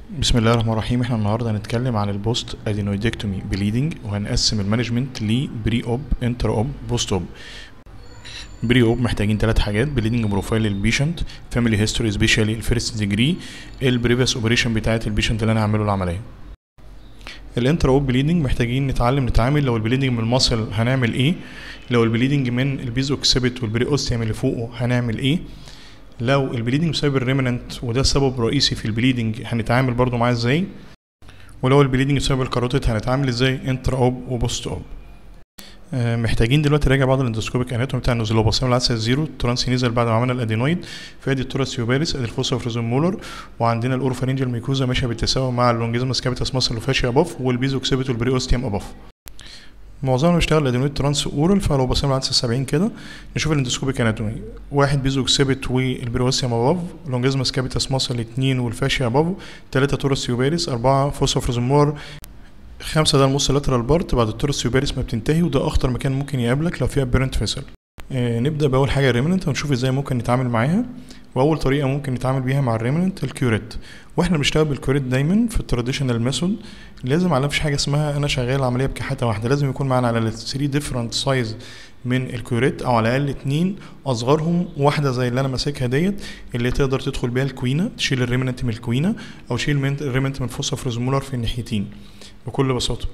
بسم الله الرحمن الرحيم احنا النهارده هنتكلم عن البوست ادينويدكتومي بليدنج وهنقسم المانجمنت لبري اوب انتر اوب بوست اوب بري اوب محتاجين ثلاث حاجات بليدنج بروفايل للبيشنت فاميلي هيستوري سبيشالي الفيرست ديجري البريفيس اوبريشن بتاعه البيشنت اللي انا هعمله العمليه الانتر اوب بليدنج محتاجين نتعلم نتعامل لو البليدنج من المصل هنعمل ايه لو البليدنج من البيزو اكسبت والبري اوستيوم اللي فوقه هنعمل ايه لو البليدنج بسبب الريمننت وده سبب رئيسي في البليدنج هنتعامل برضو معاه ازاي ولو البليدنج بسبب الكاروتيد هنتعامل ازاي انتر اوب وبوست اوب آه، محتاجين دلوقتي نراجع بعض الاندوسكوبيك اناتومي بتاع النوزل بصينا العدسه الزيرو الترانسي نزل بعد ما عملنا الادينويد فادي التورس يوباريس ادي الفوسا مولر وعندنا الاوروفارينجال ميكوزا ماشيه بالتساوي مع اللونجيزمس كابيتاس ماسل وفاشيا اباف والبيزو اكسبت والبريوستيوم اباف معظمنا بيشتغل الادينويد ترانس اورال فلو بصينا العدسه 70 كده نشوف الاندوسكوبيك اناتومي واحد بيزو اكسبت والبريوستيوم اباف لونجيزمس كابيتاس ماسل اتنين والفاشيا اباف تلاته تورس يوباريس اربعه فوسا مولر خمسة ده الموس لاترال بارت بعد التورس يوباريس ما بتنتهي وده اخطر مكان ممكن يقابلك لو فيها بيرنت فيسل آه نبدا باول حاجه الريمننت ونشوف ازاي ممكن نتعامل معاها واول طريقه ممكن نتعامل بيها مع الريمننت الكيوريت واحنا بنشتغل بالكيوريت دايما في التراديشنال ميثود لازم على مفيش حاجه اسمها انا شغال عمليه بكحته واحده لازم يكون معانا على 3 ديفرنت سايز من الكيوريت او على الاقل اتنين اصغرهم واحده زي اللي انا ماسكها ديت اللي تقدر تدخل بيها الكوينه تشيل الريمننت من الكوينه او تشيل من الريمننت من الفوسا فريزمولر في الناحيتين بكل بساطه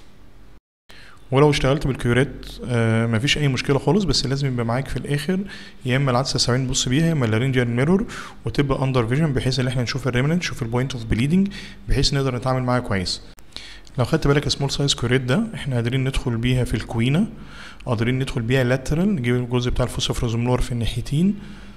ولو اشتغلت بالكيوريت آه مفيش اي مشكله خالص بس لازم يبقى معاك في الاخر يا اما العدسه 70 تبص بيها يا اما اللارنجيال ميرور وتبقى اندر فيجن بحيث ان احنا نشوف الريمننت نشوف البوينت اوف بليدنج بحيث نقدر نتعامل معاها كويس لو خدت بالك سمول سايز كيوريت ده احنا قادرين ندخل بيها في الكوينه قادرين ندخل بيها لاترال نجيب الجزء بتاع الفوسفروزمولار في الناحيتين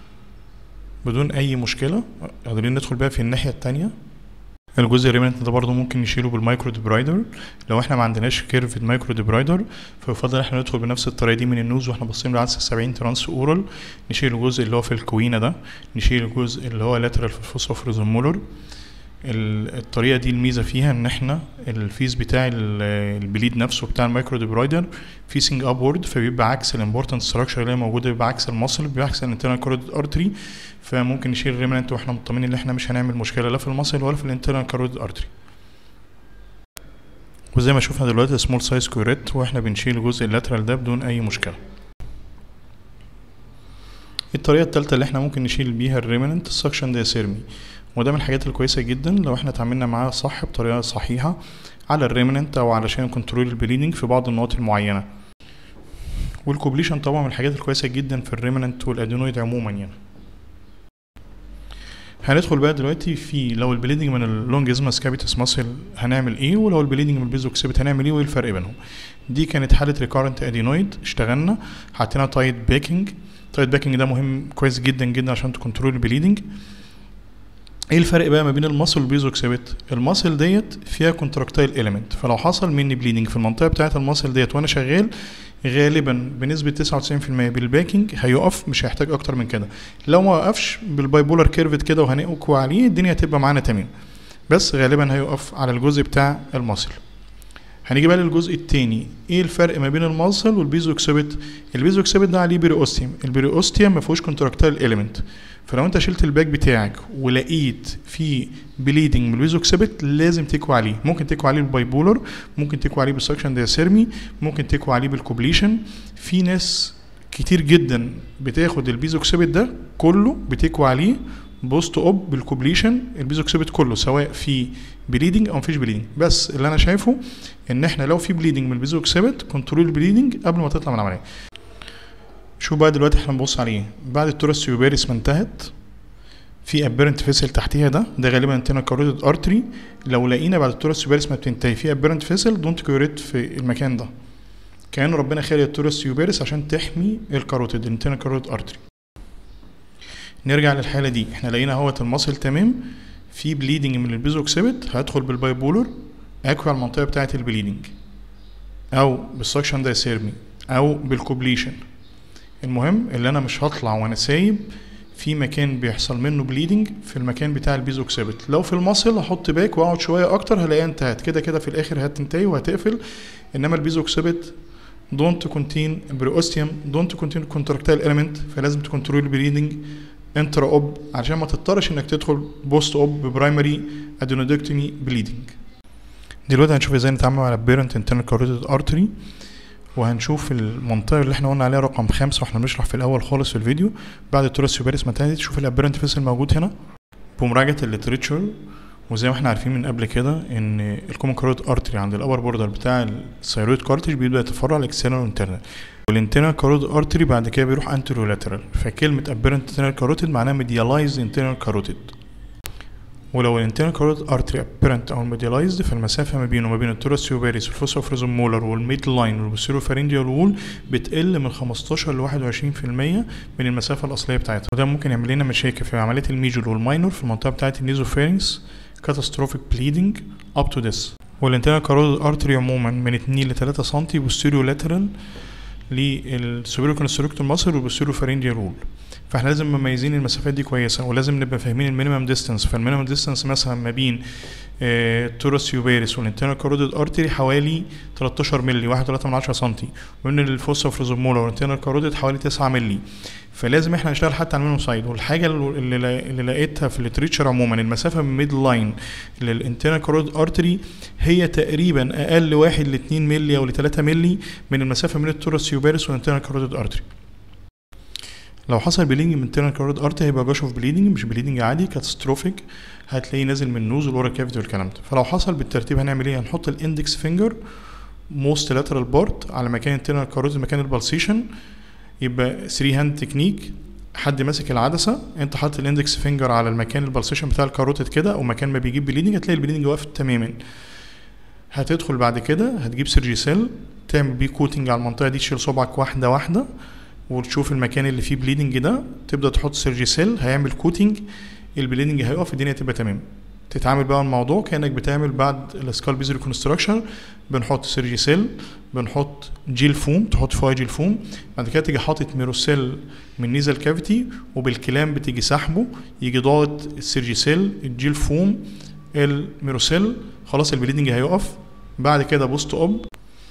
بدون اي مشكله قادرين ندخل بيها في الناحيه التانية الجزء الريمنت ده برضه ممكن نشيله بالمايكرو ديبرايدر لو احنا ما عندناش كيرف مايكرو ديبرايدر فيفضل احنا ندخل بنفس الطريقه دي من النوز واحنا باصين لعدسه 70 ترانس اورال نشيل الجزء اللي هو في الكوينه ده نشيل الجزء اللي هو لاترال في الفوسفورزمولر الطريقه دي الميزه فيها ان احنا الفيز بتاع البليد نفسه بتاع المايكرو ديبرايدر فيسنج ابورد فبيبقى عكس الامبورتنت ستراكشر اللي هي موجوده بيبقى عكس المصل بيبقى عكس الانترنال كارود ارتري فممكن نشيل الريمننت واحنا مطمنين ان احنا مش هنعمل مشكله لا في المصل ولا في الانترنال كارود ارتري وزي ما شفنا دلوقتي سمول سايز كوريت واحنا بنشيل الجزء اللاترال ده بدون اي مشكله الطريقه الثالثه اللي احنا ممكن نشيل بيها الريمننت السكشن دياسيرمي وده من الحاجات الكويسه جدا لو احنا اتعاملنا معاه صح بطريقه صحيحه على الريمننت او علشان كنترول البليدنج في بعض النقط المعينه والكوبليشن طبعا من الحاجات الكويسه جدا في الريمننت والادينويد عموما يعني هندخل بقى دلوقتي في لو البليدنج من اللونج ازماس كابيتس ماسل هنعمل ايه ولو البليدنج من البيزو اكسبت هنعمل ايه وايه الفرق بينهم دي كانت حاله ريكارنت ادينويد اشتغلنا حطينا تايت باكينج تايت باكينج ده مهم كويس جدا جدا عشان تكنترول البليدنج ايه الفرق بقى ما بين الماسل والبيزو اكسبت الماسل ديت فيها كونتراكتايل اليمنت فلو حصل مني بليدنج في المنطقه بتاعه الماسل ديت وانا شغال غالبا بنسبه 99% بالباكينج هيقف مش هيحتاج اكتر من كده لو ما وقفش بالبايبولار كيرفت كده وهنقوى عليه الدنيا هتبقى معانا تمام بس غالبا هيقف على الجزء بتاع الماسل هنيجي بقى للجزء التاني ايه الفرق ما بين الماسل والبيزو اكسبت البيزو اكسبت ده عليه بيريوستيوم البيريوستيوم ما فيهوش كونتراكتايل اليمنت فلو انت شلت الباك بتاعك ولقيت في بليدنج من البيزو اكسبت لازم تكوي عليه ممكن تكوي عليه بالبايبولر ممكن تكوي عليه بالسكشن دياسيرمي ممكن تكوي عليه بالكوبليشن في ناس كتير جدا بتاخد البيزو اكسبت ده كله بتكوي عليه بوست اوب بالكوبليشن البيزو اكسبت كله سواء في بليدنج او مفيش بليدنج بس اللي انا شايفه ان احنا لو في بليدنج من البيزو اكسبت كنترول البليدنج قبل ما تطلع من العمليه شوف بقى دلوقتي احنا بنبص عليه بعد التورس يوباريس ما انتهت في ابيرنت فيسل تحتيها ده ده غالبا انتنا كاروتيد ارتري لو لقينا بعد التورس يوباريس ما بتنتهي في ابيرنت فيسل دونت كيوريت في المكان ده كان ربنا خالق التورس يوباريس عشان تحمي الكاروتيد انتنا كاروتيد ارتري نرجع للحاله دي احنا لقينا اهوت المصل تمام في بليدنج من البيزو اكسبت هدخل بالبايبولر اكوي على المنطقه بتاعه البليدنج او بالسكشن دايسيرمي او بالكوبليشن المهم اللي انا مش هطلع وانا سايب في مكان بيحصل منه بليدنج في المكان بتاع البيزو اكسبت لو في المصل هحط باك واقعد شويه اكتر هلاقيها انتهت كده كده في الاخر هتنتهي وهتقفل انما البيزو اكسبت دونت كونتين البريوستيوم دونت كونتين كونتراكتايل اليمنت فلازم تكنترول البليدنج انترا اوب عشان ما تضطرش انك تدخل بوست اوب ببرايمري ادينودكتومي بليدنج دلوقتي هنشوف ازاي نتعامل مع البيرنت انترنال كاروتيد ارتري وهنشوف المنطقه اللي احنا قلنا عليها رقم خمسة واحنا بنشرح في الاول خالص في الفيديو بعد التورس سوبيريس ماتانيتي تشوف الابيرنت فيسل موجود هنا بمراجعه الليتريتشر وزي ما احنا عارفين من قبل كده ان الكومن كاروتيد ارتري عند الابر بوردر بتاع الثيرويد كارتج بيبدا يتفرع لاكسترنال وانترنال والانترنال كاروتيد ارتري بعد كده بيروح انترو لاترال فكلمه ابيرنت انترنال كاروتيد معناها ميديالايز انترنال كاروتيد ولو الانترنال كاروتيد ارتري ابيرنت او الميديالايزد فالمسافه ما بينه وما بين التورس سيوباريس والفوسفوريزوم مولر والميد لاين والبوستيرو فارنجيال وول بتقل من 15 ل 21% من المسافه الاصليه بتاعتها وده ممكن يعمل لنا مشاكل في عمليه الميجور والماينور في المنطقه بتاعه النيزوفيرنكس كاتاستروفيك بليدنج اب تو ذس والانترنال كاروتيد ارتري عموما من 2 ل 3 سم بوستيريو لاترال للسوبيريو كونستركتور ماسل والبوستيريو فارنجيال وول فاحنا لازم مميزين المسافات دي كويسه ولازم نبقى فاهمين المينيمم ديستانس فالمينيمم ديستانس مثلا ما بين التورس يوبيريس والانترنال كاروتيد ارتري حوالي 13 مللي 1.3 من 10 سم ومن الفوسفوريزومولا والانترنال كاروتيد حوالي 9 مللي فلازم احنا نشتغل حتى على المينيمم سايد والحاجه اللي, اللي لقيتها في الليتريتشر عموما المسافه من ميد لاين للانترنال كاروتيد ارتري هي تقريبا اقل 1 ل 2 مللي او ل 3 مللي من المسافه من التورس يوبيريس والانترنال كاروتيد ارتري لو حصل بليدنج من انترنال كاروتيد ارتري هيبقى جاش اوف بليدنج مش بليدنج عادي كاتستروفيك هتلاقيه نازل من النوز والورا كافيتي والكلام ده فلو حصل بالترتيب هنعمل ايه هنحط الاندكس فينجر موست لاترال بارت على مكان انترنال كاروتيد مكان البلسيشن يبقى 3 هاند تكنيك حد ماسك العدسه انت حاطط الاندكس فينجر على المكان البلسيشن بتاع الكاروتيد كده او مكان ما بيجيب بليدنج هتلاقي البليدنج واقف تماما هتدخل بعد كده هتجيب سيرجي سيل تعمل بيه كوتنج على المنطقه دي تشيل صبعك واحده واحده وتشوف المكان اللي فيه بليدنج ده تبدا تحط سيرجي سيل هيعمل كوتنج البليدنج هيقف الدنيا تبقى تمام تتعامل بقى الموضوع كانك بتعمل بعد السكال بيز ريكونستراكشن بنحط سيرجي سيل بنحط جيل فوم تحط فيها جيل فوم بعد كده تيجي حاطط ميروسيل من نيزل كافيتي وبالكلام بتيجي سحبه يجي ضاغط السيرجي سيل الجيل فوم الميروسيل خلاص البليدنج هيقف بعد كده بوست اوب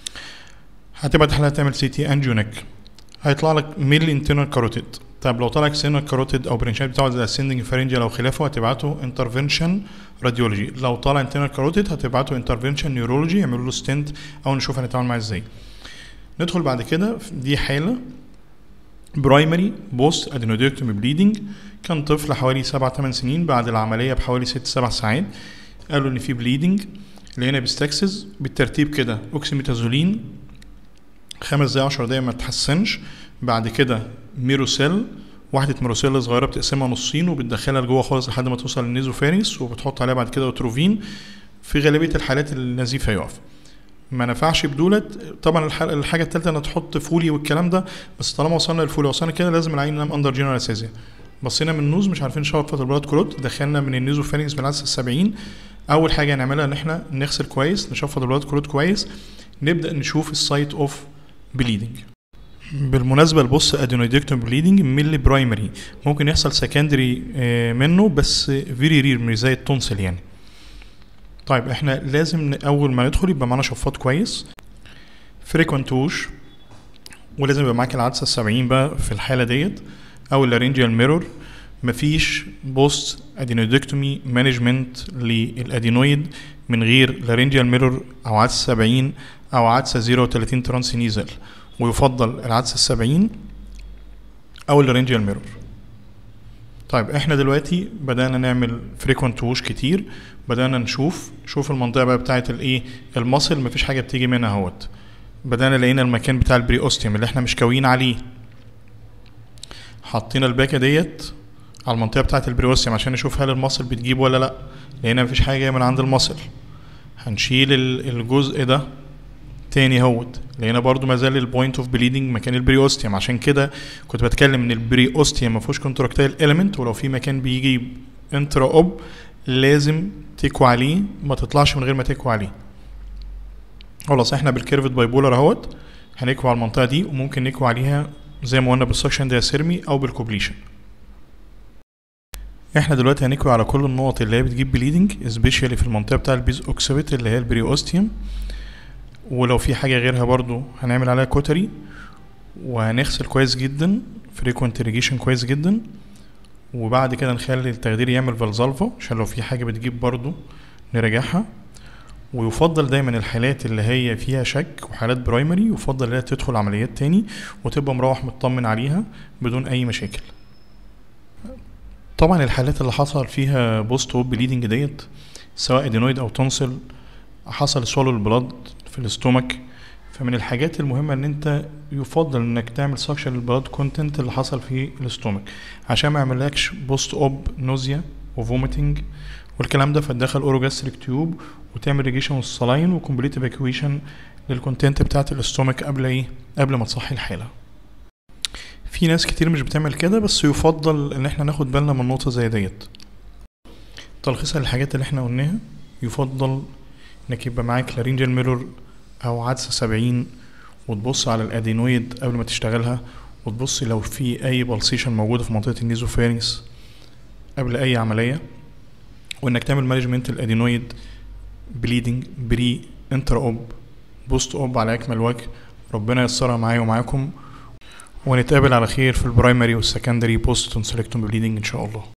هتبعت حالها تعمل سي تي انجيونيك هيطلع لك ميل انترنال كاروتيد طب لو طلع اكسترنال كاروتيد او برنشات بتاعه زي اسندنج فارنجيال او خلافه هتبعته انترفنشن راديولوجي لو طلع انترنال كاروتيد هتبعته انترفنشن نيورولوجي يعملوا له ستنت او نشوف هنتعامل معاه ازاي ندخل بعد كده دي حاله برايمري بوست ادينوديكتومي بليدنج كان طفل حوالي 7 8 سنين بعد العمليه بحوالي 6 7 ساعات قالوا ان في بليدنج لقينا بيستكسز بالترتيب كده اوكسيميتازولين خمس دقايق 10 دقايق ما تحسنش بعد كده ميروسيل واحدة ميروسيل صغيرة بتقسمها نصين وبتدخلها لجوه خالص لحد ما توصل للنيزوفارينكس وبتحط عليها بعد كده اوتروفين في غالبية الحالات النزيف هيقف ما نفعش بدولت طبعا الحاجة التالتة انك تحط فولي والكلام ده بس طالما وصلنا للفولي وصلنا كده لازم العين ينام اندر جنرال اساسيا بصينا من النوز مش عارفين نشوف فترة البلاد كلوت دخلنا من النيزوفارينكس بالعدسة السبعين اول حاجة نعملها ان احنا نغسل كويس نشفط البلاد كلوت كويس نبدأ نشوف السايت اوف بليدنج بالمناسبة البص ادينويدكتوم بليدنج ميلي برايمري ممكن يحصل سكندري منه بس فيري رير مش زي التونسل يعني طيب احنا لازم اول ما ندخل يبقى معانا شفاط كويس فريكوينت ووش ولازم يبقى معاك العدسة السبعين بقى في الحالة ديت او اللارينجيال ميرور مفيش بوست ادينويدكتومي مانجمنت للادينويد من غير لارينجيال ميرور او عدسة 70 او عدسة 0.30 ترانس نيزل ويفضل العدسة السبعين أو الرينجيال ميرور طيب احنا دلوقتي بدأنا نعمل فريكونت ووش كتير بدأنا نشوف شوف المنطقة بقى بتاعة الايه المصل مفيش حاجة بتيجي منها اهوت بدأنا لقينا المكان بتاع البري اوستيوم اللي احنا مش كاويين عليه حطينا الباكة ديت على المنطقة بتاعة البري اوستيوم عشان نشوف هل المصل بتجيب ولا لا لقينا مفيش حاجة جاية من عند المصل هنشيل الجزء ده تاني هوت لقينا برضو ما زال البوينت اوف بليدنج مكان البري اوستيوم عشان كده كنت بتكلم ان البري اوستيوم ما فيهوش كونتراكتايل اليمنت ولو في مكان بيجي انترا اوب لازم تكوى عليه ما تطلعش من غير ما تكوى عليه خلاص احنا بالكيرفت بايبولر اهوت هنكوى على المنطقه دي وممكن نكوى عليها زي ما قلنا بالسكشن دياسيرمي او بالكوبليشن احنا دلوقتي هنكوي على كل النقط اللي هي بتجيب بليدنج سبيشالي في المنطقه بتاع البيز اوكسبت اللي هي البري اوستيوم ولو في حاجة غيرها برضو هنعمل عليها كوتري وهنغسل كويس جدا فريكوينت irrigation كويس جدا وبعد كده نخلي التخدير يعمل فالزالفا عشان لو في حاجه بتجيب برضو نراجعها ويفضل دايما الحالات اللي هي فيها شك وحالات برايمري يفضل انها تدخل عمليات تاني وتبقى مروح مطمن عليها بدون اي مشاكل طبعا الحالات اللي حصل فيها بوست اوب بليدنج ديت سواء ادينويد او تونسل حصل سولو البلاد في الاستومك فمن الحاجات المهمة ان انت يفضل انك تعمل سكشن للبلاد كونتنت اللي حصل في الاستومك عشان ما يعملكش بوست اوب نوزيا وفوميتنج والكلام ده فتدخل اوروجاستريك تيوب وتعمل ريجيشن والصلاين وكومبليت ايفاكويشن للكونتنت بتاعت الاستومك قبل ايه قبل ما تصحي الحالة في ناس كتير مش بتعمل كده بس يفضل ان احنا ناخد بالنا من نقطة زي ديت تلخيصها للحاجات اللي احنا قلناها يفضل انك يبقى معاك لارينجال ميرور او عدسة سبعين وتبص على الادينويد قبل ما تشتغلها وتبص لو في اي بلسيشن موجودة في منطقة النيزوفارينكس قبل اي عملية وانك تعمل مانجمنت الادينويد بليدنج بري انتر اوب بوست اوب على اكمل وجه ربنا ييسرها معايا ومعاكم ونتقابل على خير في البرايمري والسكندري بوست تونسيلكتوم بليدنج ان شاء الله